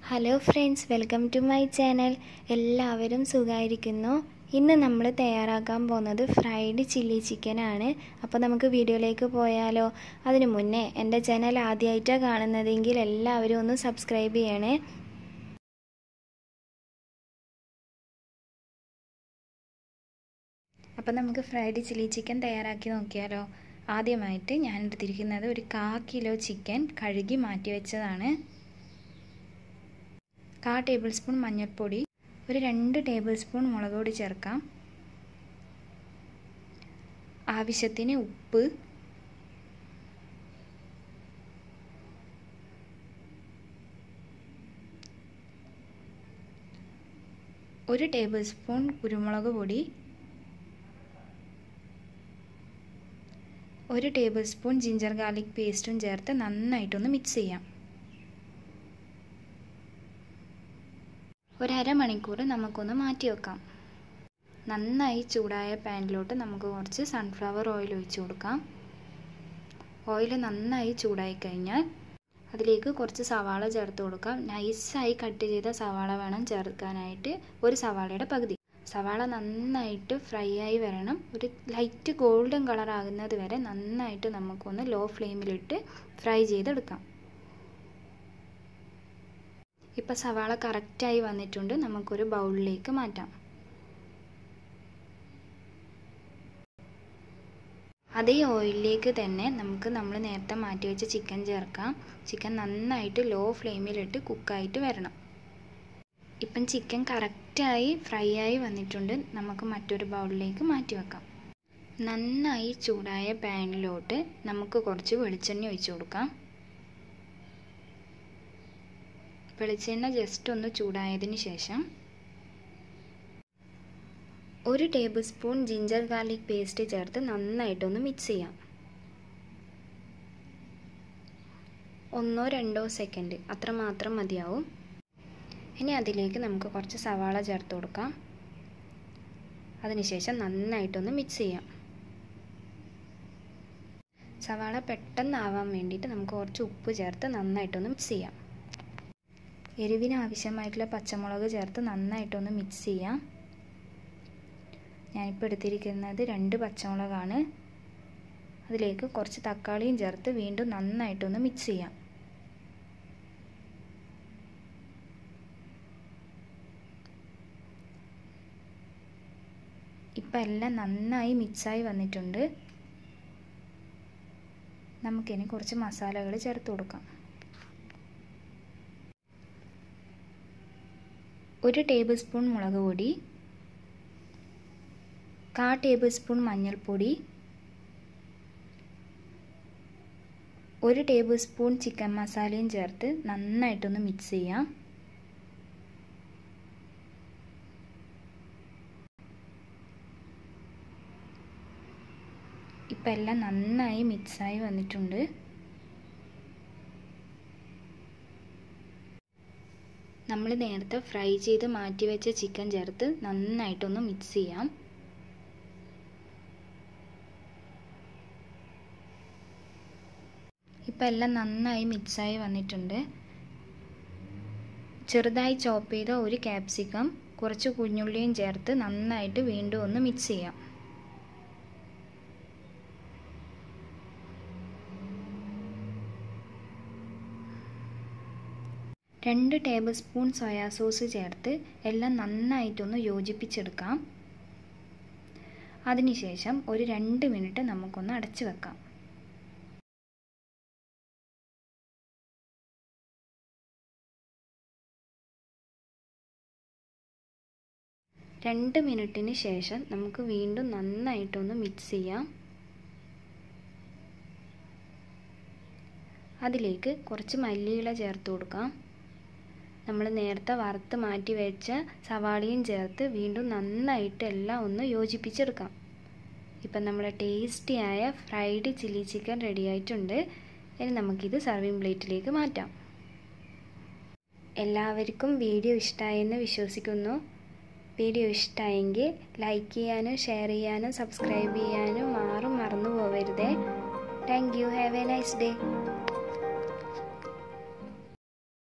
hello friends welcome to my channel എല്ലാവരും സുഖമായിരിക്കുന്നു ഇന്ന് നമ്മൾ തയ്യാറാക്കാൻ പോകുന്നത് ഫ്രൈഡ് ചില്ലി ചിക്കൻ ആണ് അപ്പോൾ നമുക്ക് വീഡിയോയിലേക്ക് പോയാലോ അതിനു മുന്നേ എൻ്റെ ചാനൽ ആദ്യമായിട്ടാണ് കാണുന്നതെങ്കിൽ എല്ലാവരും ഒന്ന് സബ്സ്ക്രൈബ് ചെയ്യണേ അപ്പോൾ നമുക്ക് ഫ്രൈഡ് ചില്ലി ചിക്കൻ തയ്യാറാക്കി നോക്കിയാലോ ആദ്യമായിട്ട് ഞാൻ എടുത്തിരിക്കുന്നത് ഒരു കാ കിലോ ചിക്കൻ കഴുകി മാറ്റി വെച്ചതാണ് കാ ടേബിൾ സ്പൂൺ മഞ്ഞൾപ്പൊടി ഒരു രണ്ട് ടേബിൾ സ്പൂൺ മുളക് പൊടി ചേർക്കാം ആവശ്യത്തിന് ഉപ്പ് ഒരു ടേബിൾ സ്പൂൺ കുരുമുളക് പൊടി ഒരു ടേബിൾ സ്പൂൺ ജിഞ്ചർ ഗാർലിക് പേസ്റ്റും ചേർത്ത് നന്നായിട്ടൊന്ന് മിക്സ് ചെയ്യാം ഒരമണിക്കൂർ നമുക്കൊന്ന് മാറ്റി വെക്കാം നന്നായി ചൂടായ പാനിലോട്ട് നമുക്ക് കുറച്ച് സൺഫ്ലവർ ഓയിൽ ഒഴിച്ചു കൊടുക്കാം ഓയിൽ നന്നായി ചൂടായി കഴിഞ്ഞാൽ അതിലേക്ക് കുറച്ച് സവാള ചേർത്ത് കൊടുക്കാം നൈസായി കട്ട് ചെയ്ത സവാള വേണം ചേർക്കാനായിട്ട് ഒരു സവാളയുടെ പകുതി സവാള നന്നായിട്ട് ഫ്രൈ ആയി വരണം ഒരു ലൈറ്റ് ഗോൾഡൻ കളർ ആകുന്നത് വരെ നന്നായിട്ട് നമുക്കൊന്ന് ലോ ഫ്ലെയിമിലിട്ട് ഫ്രൈ ചെയ്തെടുക്കാം ഇപ്പം സവാള കറക്റ്റായി വന്നിട്ടുണ്ട് നമുക്കൊരു ബൗളിലേക്ക് മാറ്റാം അതേ ഓയിലിലേക്ക് തന്നെ നമുക്ക് നമ്മൾ നേരത്തെ മാറ്റി വെച്ച ചിക്കൻ ചേർക്കാം ചിക്കൻ നന്നായിട്ട് ലോ ഫ്ലെയിമിലിട്ട് കുക്കായിട്ട് വരണം ഇപ്പം ചിക്കൻ കറക്റ്റായി ഫ്രൈ ആയി വന്നിട്ടുണ്ട് നമുക്ക് മറ്റൊരു ബൗളിലേക്ക് മാറ്റി വെക്കാം നന്നായി ചൂടായ പാനിലോട്ട് നമുക്ക് കുറച്ച് വെളിച്ചെണ്ണ ഒഴിച്ചു കൊടുക്കാം വെളിച്ചെണ്ണ ജസ്റ്റ് ഒന്ന് ചൂടായതിന് ശേഷം ഒരു tablespoon ginger garlic paste ചേർത്ത് നന്നായിട്ടൊന്ന് മിക്സ് ചെയ്യാം ഒന്നോ രണ്ടോ സെക്കൻഡ് അത്ര മാത്രം മതിയാവും ഇനി അതിലേക്ക് നമുക്ക് കുറച്ച് സവാള ചേർത്ത് കൊടുക്കാം അതിനുശേഷം നന്നായിട്ടൊന്ന് മിക്സ് ചെയ്യാം സവാള പെട്ടെന്നാവാൻ വേണ്ടിയിട്ട് നമുക്ക് കുറച്ച് ഉപ്പ് ചേർത്ത് നന്നായിട്ടൊന്ന് മിക്സ് ചെയ്യാം എരിവിന് ആവശ്യമായിട്ടുള്ള പച്ചമുളക് ചേർത്ത് നന്നായിട്ടൊന്ന് മിക്സ് ചെയ്യാം ഞാനിപ്പോൾ എടുത്തിരിക്കുന്നത് രണ്ട് പച്ചമുളകാണ് അതിലേക്ക് കുറച്ച് തക്കാളിയും ചേർത്ത് വീണ്ടും നന്നായിട്ടൊന്ന് മിക്സ് ചെയ്യാം ഇപ്പം എല്ലാം നന്നായി മിക്സായി വന്നിട്ടുണ്ട് നമുക്കിനി കുറച്ച് മസാലകൾ ചേർത്ത് കൊടുക്കാം ഒരു ടേബിൾ സ്പൂൺ മുളക് പൊടി കാ ടേബിൾ സ്പൂൺ മഞ്ഞൾപ്പൊടി ഒരു ടേബിൾ സ്പൂൺ ചിക്കൻ മസാലയും ചേർത്ത് നന്നായിട്ടൊന്ന് മിക്സ് ചെയ്യാം ഇപ്പം എല്ലാം നന്നായി മിക്സായി വന്നിട്ടുണ്ട് നമ്മൾ നേരത്തെ ഫ്രൈ ചെയ്ത് മാറ്റി വെച്ച ചിക്കൻ ചേർത്ത് നന്നായിട്ടൊന്ന് മിക്സ് ചെയ്യാം ഇപ്പം എല്ലാം നന്നായി മിക്സായി വന്നിട്ടുണ്ട് ചെറുതായി ചോപ്പ് ചെയ്ത ഒരു ക്യാപ്സിക്കം കുറച്ച് കുഞ്ഞുള്ളിയും ചേർത്ത് നന്നായിട്ട് വീണ്ടും ഒന്ന് മിക്സ് ചെയ്യാം രണ്ട് ടേബിൾ സ്പൂൺ സോയാ സോസ് ചേർത്ത് എല്ലാം നന്നായിട്ടൊന്ന് യോജിപ്പിച്ചെടുക്കാം അതിനുശേഷം ഒരു രണ്ട് മിനിറ്റ് നമുക്കൊന്ന് അടച്ചു വെക്കാം രണ്ട് മിനിറ്റിന് ശേഷം നമുക്ക് വീണ്ടും നന്നായിട്ടൊന്ന് മിക്സ് ചെയ്യാം അതിലേക്ക് കുറച്ച് മല്ലിയില ചേർത്ത് കൊടുക്കാം നമ്മൾ നേരത്തെ വറുത്ത് മാറ്റി വെച്ച സവാളയും ചേർത്ത് വീണ്ടും നന്നായിട്ട് എല്ലാം ഒന്ന് യോജിപ്പിച്ചെടുക്കാം ഇപ്പം നമ്മുടെ ടേസ്റ്റിയായ ഫ്രൈഡ് ചില്ലി ചിക്കൻ റെഡി ആയിട്ടുണ്ട് ഇനി നമുക്കിത് സർവിങ് പ്ലേറ്റിലേക്ക് മാറ്റാം എല്ലാവർക്കും വീഡിയോ ഇഷ്ടമായെന്ന് വിശ്വസിക്കുന്നു വീഡിയോ ഇഷ്ടമായെങ്കിൽ ലൈക്ക് ചെയ്യാനും ഷെയർ ചെയ്യാനും സബ്സ്ക്രൈബ് ചെയ്യാനും ആരും മറന്നു പോകരുതേ thank you have a nice day